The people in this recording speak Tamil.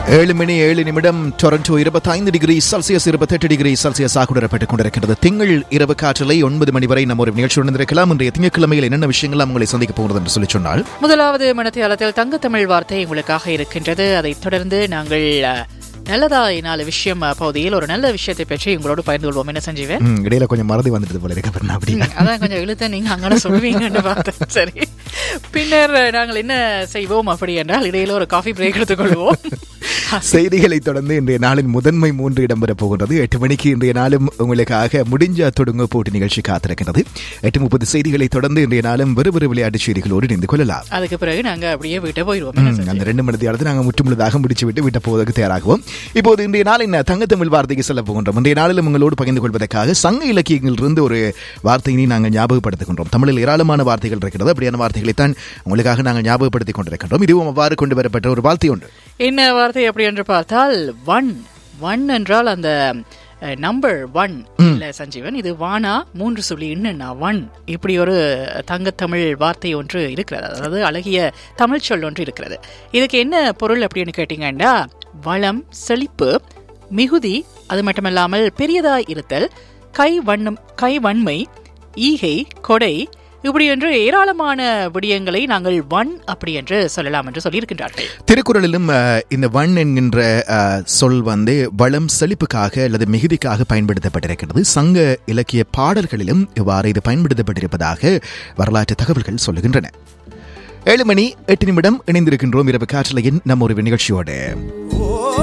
ஏழு மணி ஏழு நிமிடம் டொரண்டோ இருபத்தைந்து டிகிரி செல்சியஸ் இருபத்தெட்டு டிகிரி செல்சியஸ் ஆகுடப்பட்டுக் கொண்டிருக்கிறது திங்கள் இரவு காற்றலை ஒன்பது மணி வரை நம்ம ஒரு நிகழ்ச்சி உணர்ந்திருக்கலாம் இன்றைய திங்கட்கிழமையில் என்னென்ன விஷயங்கள் உங்களை சந்திக்க போகிறது என்று சொல்லி சொன்னால் முதலாவது மனத்தியாலத்தில் தங்கத்தமிழ் வார்த்தை உங்களுக்காக இருக்கின்றது அதைத் தொடர்ந்து நாங்கள் அஹ், நல்லதா நாலு விஷயம் அஹ், பகுதியில் ஒரு நல்ல விஷயத்தை பற்றி உங்களோடு பகிர்ந்து கொள்வோம் என்ன செஞ்சீவன் ம், இடையில கொஞ்சம் மறதி வந்துட்டு போல இருக்க பண்ண அப்படி அதான் கொஞ்சம் இழுத்த நீங்க அங்கே சொல்லுவீங்கன்னு பார்த்தேன் சரி பின்னர் அஹ், நாங்கள் என்ன செய்வோம் அப்படி என்றால் இடையில ஒரு காஃபி பிரேக் எடுத்துக்கொள்வோம் செய்திகளை தொடர்ந்து இன்றைய நாளின் முதன்மை மூன்று இடம்பெற போகின்றது எட்டு மணிக்கு இன்றைய நாளும் உங்களுக்காக முடிஞ்ச தொடுங்க போட்டி நிகழ்ச்சி காத்திருக்கிறது எட்டு முப்பது செய்திகளை தொடர்ந்து இன்றைய நாளும் வெறுவெறு விளையாட்டு செய்திகளோடு இணைந்து கொள்ளலாம் அதுக்கு பிறகு நாங்க அப்படியே வீட்டை போயிடுவோம் என்ன ம், செஞ்சீங்க? அந்த ரெண்டு மணி நேரத்தை நாங்கள் முற்றுமுழுதாக முடிச்சு விட்டு விட்ட போவதற்கு தயாராகுவோம் இப்போது இன்றைய நாளின் தங்கத்தமிழ் வார்த்தைக்கு செல்ல போகின்றோம் இன்றைய நாளிலும் உங்களோடு பகிர்ந்து கொள்வதற்காக சங்க இலக்கியங்களிலிருந்து ஒரு வார்த்தையினை நாங்கள் ஞாபகப்படுத்துகின்றோம் தமிழில் ஏராளமான வார்த்தைகள் இருக்கிறது அப்படியான வார்த்தைகளை தான் உங்களுக்காக நாங்கள் ஞாபகப்படுத்திக் கொண்டிருக்கின்றோம் இதுவும் அவ்வாறு கொண்டு வரப்பட்ட ஒரு வார்த்தை உண்டு என்ன வார்த்தை அப்படி என்று பார்த்தால் ஒன் ஒன் என்றால் அந்த நம்பர் ஒன் இல்ல சஞ்சீவன் இது வானா மூன்று சொல்லி என்னன்னா ஒன் இப்படி ஒரு தங்கத்தமிழ் வார்த்தை ஒன்று இருக்கிறது அதாவது அழகிய தமிழ் சொல் ஒன்று இருக்கிறது இதுக்கு என்ன பொருள் அப்படின்னு கேட்டீங்கன்னா வளம் செழிப்பு மிகுதி அது மட்டுமல்லாமல் பெரியதாய் இருத்தல் கை வண்ணம் கை வன்மை ஈகை கொடை இப்படி என்று ஏராளமான விடயங்களை நாங்கள் ஒன் அப்படி என்று சொல்லலாம் என்று சொல்லியிருக்கின்றார்கள் திருக்குறளிலும் அஹ், இந்த வன் என்கின்ற அஹ், சொல் வந்து வளம் செழிப்புக்காக அல்லது மிகுதிக்காக பயன்படுத்தப்பட்டிருக்கிறது சங்க இலக்கிய பாடல்களிலும் இவ்வாறு இது பயன்படுத்தப்பட்டிருப்பதாக வரலாற்று தகவல்கள் சொல்லுகின்றன ஏழு மணி எட்டு நிமிடம் இணைந்திருக்கின்றோம் இரவு காற்றலையின் நம்ம ஒரு நிகழ்ச்சியோடு